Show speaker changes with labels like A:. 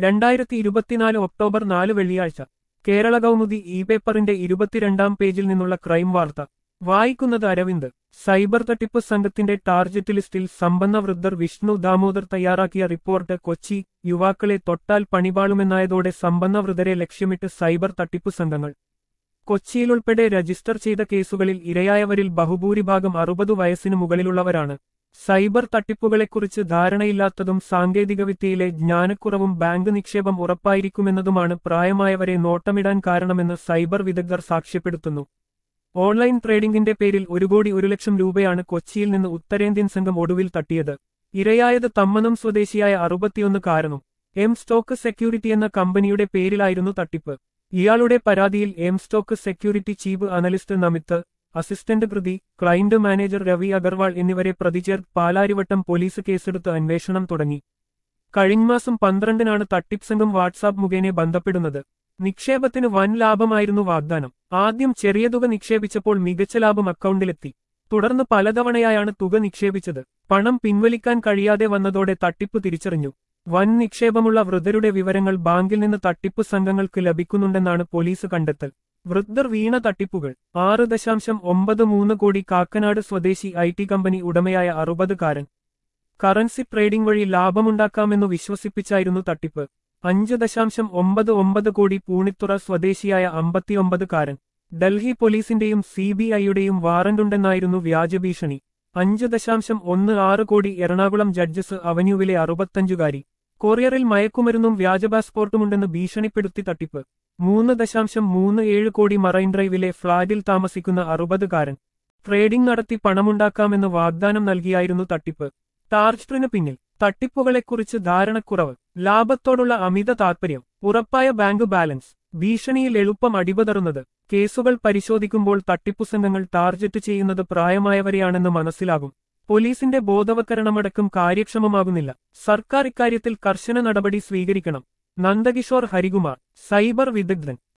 A: രണ്ടായിരത്തി ഇരുപത്തിനാല് ഒക്ടോബർ നാല് വെള്ളിയാഴ്ച കേരള കൗമുദി ഇ പേപ്പറിന്റെ ഇരുപത്തിരണ്ടാം പേജിൽ നിന്നുള്ള ക്രൈം വാർത്ത വായിക്കുന്നത് അരവിന്ദ് സൈബർ തട്ടിപ്പ് സംഘത്തിന്റെ ടാർജറ്റ് ലിസ്റ്റിൽ സമ്പന്ന വൃദ്ധർ വിഷ്ണു ദാമോദർ തയ്യാറാക്കിയ റിപ്പോർട്ട് കൊച്ചി യുവാക്കളെ തൊട്ടാൽ പണിപാളുമെന്നായതോടെ സമ്പന്ന വൃദ്ധരെ ലക്ഷ്യമിട്ട് സൈബർ തട്ടിപ്പ് സംഘങ്ങൾ കൊച്ചിയിലുൾപ്പെടെ രജിസ്റ്റർ ചെയ്ത കേസുകളിൽ ഇരയായവരിൽ ബഹുഭൂരിഭാഗം അറുപതു വയസ്സിനു മുകളിലുള്ളവരാണ് സൈബർ തട്ടിപ്പുകളെക്കുറിച്ച് ധാരണയില്ലാത്തതും സാങ്കേതികവിദ്യയിലെ ജ്ഞാനക്കുറവും ബാങ്ക് നിക്ഷേപം ഉറപ്പായിരിക്കുമെന്നതുമാണ് പ്രായമായവരെ നോട്ടമിടാൻ കാരണമെന്ന് സൈബർ വിദഗ്ധർ സാക്ഷ്യപ്പെടുത്തുന്നു ഓൺലൈൻ ട്രേഡിംഗിന്റെ പേരിൽ ഒരു കോടി ഒരു ലക്ഷം രൂപയാണ് കൊച്ചിയിൽ നിന്ന് ഉത്തരേന്ത്യൻ സംഘം ഒടുവിൽ തട്ടിയത് ഇരയായത് തമ്മനം സ്വദേശിയായ അറുപത്തിയൊന്ന് കാരനും എം സ്റ്റോക്ക് സെക്യൂരിറ്റി എന്ന കമ്പനിയുടെ പേരിലായിരുന്നു തട്ടിപ്പ് ഇയാളുടെ പരാതിയിൽ M stock security chief analyst Namith assistant Kriti client manager Ravi Agarwal എന്നിവരെ പ്രതിചേർ പാലാരിവട്ടം പോലീസ് കേസെടുത്ത് അന്വേഷണം തുടങ്ങി കഴിഞ്ഞ മാസം പന്ത്രണ്ടിനാണ് തട്ടിപ്പ് സംഘം വാട്സാപ്പ് മുഖേന ബന്ധപ്പെടുന്നത് നിക്ഷേപത്തിന് വൻ ലാഭമായിരുന്നു വാഗ്ദാനം ആദ്യം ചെറിയ തുക നിക്ഷേപിച്ചപ്പോൾ മികച്ച ലാഭം അക്കൗണ്ടിലെത്തി തുടർന്ന് പലതവണയായാണ് തുക നിക്ഷേപിച്ചത് പണം പിൻവലിക്കാൻ കഴിയാതെ വന്നതോടെ തട്ടിപ്പ് തിരിച്ചറിഞ്ഞു വൻ നിക്ഷേപമുള്ള വൃദ്ധരുടെ വിവരങ്ങൾ ബാങ്കിൽ നിന്ന് തട്ടിപ്പ് സംഘങ്ങൾക്ക് ലഭിക്കുന്നുണ്ടെന്നാണ് പോലീസ് കണ്ടെത്തൽ വൃദ്ധർ വീണ തട്ടിപ്പുകൾ ആറ് ദശാംശം ഒമ്പത് മൂന്ന് കോടി കാക്കനാട് സ്വദേശി ഐ ടി കമ്പനി ഉടമയായ അറുപതുകാരൻ കറൻസി ട്രേഡിംഗ് വഴി ലാഭമുണ്ടാക്കാമെന്നു വിശ്വസിപ്പിച്ചായിരുന്നു തട്ടിപ്പ് അഞ്ച് ദശാംശം ഒമ്പത് ഒമ്പത് കോടി പൂണിത്തുറ സ്വദേശിയായ അമ്പത്തിയൊമ്പതുകാരൻ ഡൽഹി പോലീസിന്റെയും സി ബി ഐയുടെയും വാറന്റുണ്ടെന്നായിരുന്നു വ്യാജഭീഷണി അഞ്ച് ദശാംശം ഒന്ന് ആറ് കോടി എറണാകുളം ജഡ്ജസ് അവന്യൂവിലെ അറുപത്തഞ്ചുകാരി കൊറിയറിൽ മയക്കുമരുന്നും വ്യാജ പാസ്പോർട്ടുമുണ്ടെന്ന് ഭീഷണിപ്പെടുത്തി തട്ടിപ്പ് മൂന്ന് ദശാംശം മൂന്ന് ഏഴ് കോടി മറൈൻ ഡ്രൈവിലെ ഫ്ളാറ്റിൽ താമസിക്കുന്ന അറുപതുകാരൻ ട്രേഡിംഗ് നടത്തി പണമുണ്ടാക്കാമെന്ന് വാഗ്ദാനം നൽകിയായിരുന്നു തട്ടിപ്പ് ടാർജറ്റിന് പിന്നിൽ തട്ടിപ്പുകളെക്കുറിച്ച് ധാരണക്കുറവ് ലാഭത്തോടുള്ള അമിത താൽപര്യം ഉറപ്പായ ബാങ്ക് ബാലൻസ് ഭീഷണിയിൽ എളുപ്പം അടിപതറുന്നത് കേസുകൾ പരിശോധിക്കുമ്പോൾ തട്ടിപ്പു സംഘങ്ങൾ ടാർജറ്റ് ചെയ്യുന്നത് പ്രായമായവരെയാണെന്ന് മനസ്സിലാകും പോലീസിന്റെ ബോധവൽക്കരണമടക്കം കാര്യക്ഷമമാകുന്നില്ല സർക്കാർ ഇക്കാര്യത്തിൽ കർശന നടപടി സ്വീകരിക്കണം നന്ദകിഷോർ ഹരികുമാർ സൈബർ വിദഗ്ധൻ